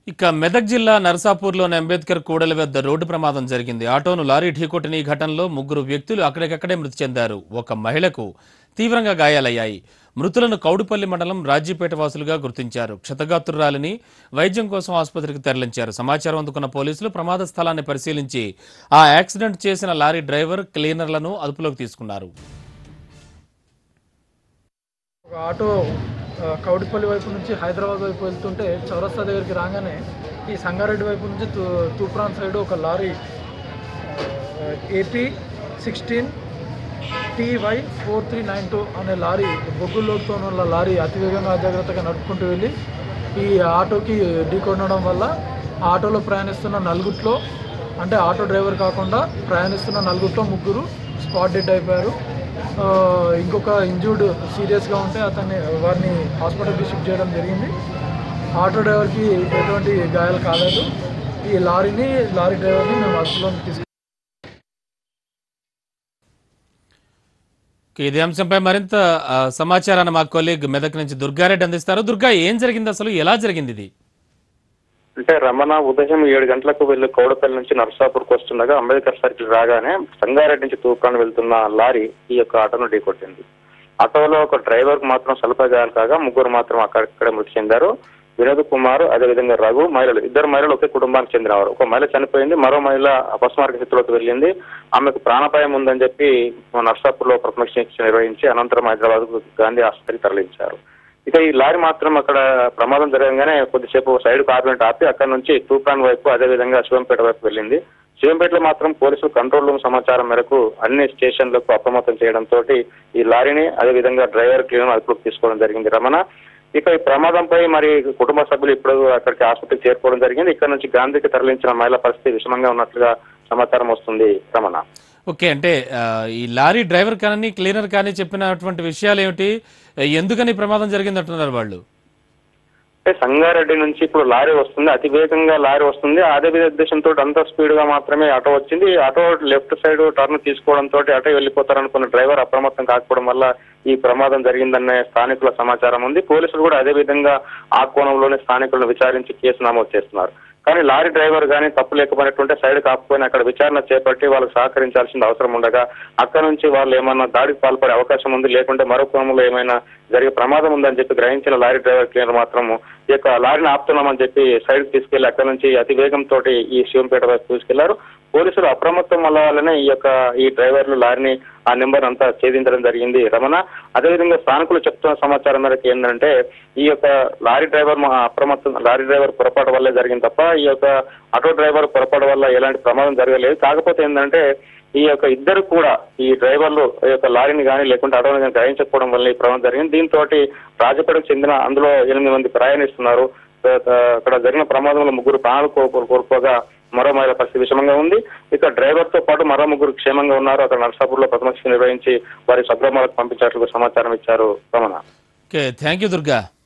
ఇక మెదక్ జిల్లా నరసాపూర్లోని అంబేద్కర్ కూడలి వద్ద రోడ్డు ప్రమాదం జరిగింది ఆటోను లారీ ఢీకొట్టిన ఈ ఘటనలో ముగ్గురు వ్యక్తులు అక్కడికక్కడే మృతి చెందారు ఒక మహిళకు తీవ్రంగా గాయాలయ్యాయి మృతులను కౌడుపల్లి మండలం రాజీపేట వాసులుగా గుర్తించారు క్షతగాత్రురాలిని వైద్యం కోసం ఆసుపత్రికి తరలించారు సమాచారం అందుకున్న పోలీసులు ప్రమాద స్థలాన్ని పరిశీలించి ఆ యాక్సిడెంట్ చేసిన లారీ డ్రైవర్ క్లీనర్లను అదుపులోకి తీసుకున్నారు ఒక ఆటో ఆ, కౌడిపల్లి వైపు నుంచి హైదరాబాద్ వైపు వెళ్తుంటే చౌరస్తా దగ్గరికి రాగానే ఈ సంగారెడ్డి వైపు నుంచి తూ తూప్రాన్ సైడ్ ఒక lorry AP sixteen TY four three nine two అనే లారీ బొగ్గుల్లోతో ఉన్న లారీ అతివేగంగా అజాగ్రత్తగా నడుపుకుంటూ వెళ్ళి ఈ ఆటోకి ఢీకొనడం వల్ల ఆటోలో ప్రయాణిస్తున్న నలుగుట్లో అంటే ఆటో డ్రైవర్ కాకుండా ప్రయాణిస్తున్న నలుగుట్లో ముగ్గురు స్పాట్ డెడ్ అయిపోయారు ఆ, ఇంకొక ఇంజూర్డ్ సీరియస్గా ఉంటే అతన్ని వారిని హాస్పిటల్కి షిఫ్ట్ చేయడం జరిగింది ఆటో డ్రైవర్కి ఎటువంటి గాయాలు కాలేదు ఈ లారీని లారీ డ్రైవర్ని మేము అదుపులోకి తీసుకు ఇదే అంశంపై మరింత ఆ, సమాచారాన్ని మా కొలీగ్ మెదక్ నుంచి దుర్గారెడ్డి అందిస్తారు దుర్గా ఏం జరిగింది అసలు ఎలా జరిగింది ఇది అంటే రమణ ఉదయం ఏడు గంటలకు వెళ్లి కౌడపల్లి నుంచి నర్సాపూర్కి వస్తుండగా అంబేద్కర్ సర్కిల్ రాగానే సంగారెడ్డి నుంచి తూప్రాన్ వెళ్తున్న లారీ ఈ యొక్క ఆటోను ఢీకొట్టింది ఆటోలో ఒక డ్రైవర్ కు మాత్రం స్వల్ప గాయాలు కాగా ముగ్గురు మాత్రం అక్కడక్కడ మృతి చెందారు వినోద్ కుమార్ అదేవిధంగా రఘు మహిళలు ఇద్దరు మహిళలు ఒకే కుటుంబానికి చెందినవారు ఒక మహిళ చనిపోయింది మరో మహిళ అపస్మారక స్థితిలోకి వెళ్ళింది ఆమెకు ప్రాణాపాయం ఉందని చెప్పి నర్సాపూర్లో ప్రథమ చికిత్స నిర్వహించి అనంతరం హైదరాబాద్ గాంధీ ఆసుపత్రికి తరలించారు ఇక ఈ లారీ మాత్రం అక్కడ ప్రమాదం జరగగానే కొద్దిసేపు సైడ్ కార్పెంట్ ఆపి అక్కడ నుంచి తూప్రాన్ వైపు అదేవిధంగా శివంపేట వైపు వెళ్ళింది శివంపేటలో మాత్రం పోలీసులు కంట్రోల్ రూమ్ సమాచారం మేరకు అన్ని స్టేషన్లకు అప్రమత్తం చేయడంతో ఈ లారీని అదేవిధంగా డ్రైవర్ క్లీన్ అదుపులోకి తీసుకోవడం జరిగింది రమణ ఇక ఈ ప్రమాదంపై మరి కుటుంబ సభ్యులు ఇప్పుడు అక్కడికి ఆసుపత్రికి చేరుకోవడం జరిగింది ఇక్కడ నుంచి గాంధీకి తరలించిన మహిళ పరిస్థితి విషమంగా ఉన్నట్లుగా సమాచారం వస్తుంది రమణ ఓకే అంటే ఆ, ఈ లారీ డ్రైవర్ కానీ క్లీనర్ కానీ చెప్పినటువంటి విషయాలు ఏమిటి ఎందుకని ఈ ప్రమాదం జరిగింది అంటున్నారు వాళ్ళు అంటే సంగారెడ్డి నుంచి ఇప్పుడు లారీ వస్తుంది అతి వేగంగా లారీ వస్తుంది అదే విధ ఉద్దేశంతో అంత స్పీడ్ గా మాత్రమే ఆటో వచ్చింది ఆటో లెఫ్ట్ సైడ్ టర్న్ తీసుకోవడంతో ఆటో వెళ్ళిపోతారనుకున్న డ్రైవర్ అప్రమత్తం కాకపోవడం వల్ల ఈ ప్రమాదం జరిగిందనే స్థానికుల సమాచారం ఉంది పోలీసులు కూడా అదే విధంగా ఆ కోణంలోనే స్థానికులను విచారించి కేసు నమోదు చేస్తున్నారు కానీ లారీ డ్రైవర్ కానీ తప్పు లేకపోయినట్టుంటే సైడ్ కాకపోయినా అక్కడ విచారణ చేపట్టి వాళ్ళకి సహకరించాల్సిన అవసరం ఉండగా అక్కడ నుంచి వాళ్ళు ఏమన్నా దాడికి పాల్పడే అవకాశం ఉంది లేకుంటే మరో కోణంలో ఏమైనా జరిగే ప్రమాదం ఉందని చెప్పి గ్రహించిన లారీ డ్రైవర్ క్లీనర్ మాత్రము ఈ యొక్క లారీని ఆపుతున్నామని చెప్పి సైడ్ తీసుకెళ్లి అక్కడ నుంచి అతి వేగంతో ఈ శివంపేట వైపు తీసుకెళ్లారు పోలీసులు అప్రమత్తం వల్లనే ఈ యొక్క ఈ డ్రైవర్లు లారీని ఆ నెంబర్ అంతా ఛేదించడం జరిగింది రమణ అదేవిధంగా స్థానికులు చెప్తున్న సమాచారం మేరకు ఏంటంటే ఈ యొక్క లారీ డ్రైవర్ మా అప్రమత్తం లారీ డ్రైవర్ పొరపాటు వల్లే జరిగింది తప్ప ఈ యొక్క ఆటో డ్రైవర్ పొరపాటు వల్ల ఎలాంటి ప్రమాదం జరగలేదు కాకపోతే ఏంటంటే ఈ యొక్క ఇద్దరు కూడా ఈ డ్రైవర్లు ఈ యొక్క లారీని కానీ లేకుంటే ఆటోని కానీ గ్రహించకపోవడం వల్ల ఈ ప్రమాదం జరిగింది దీంతో రాజపేటకు చెందిన అందులో ఎనిమిది మంది ప్రయాణిస్తున్నారు ఆ, అక్కడ జరిగిన ప్రమాదంలో ముగ్గురు ప్రాణాలు కో- కోల్పోగా మరో మహిళ పరిస్థితి విషమంగా ఉంది ఇక డ్రైవర్ తో పాటు మరో ముగ్గురు క్షేమంగా ఉన్నారు అక్కడ నర్సాపూర్లో ప్రథమ చికిత్స నిర్వహించి వారి స్వగ్రామాలకు పంపించినట్లు సమాచారం ఇచ్చారు Ramana okay thank you Durga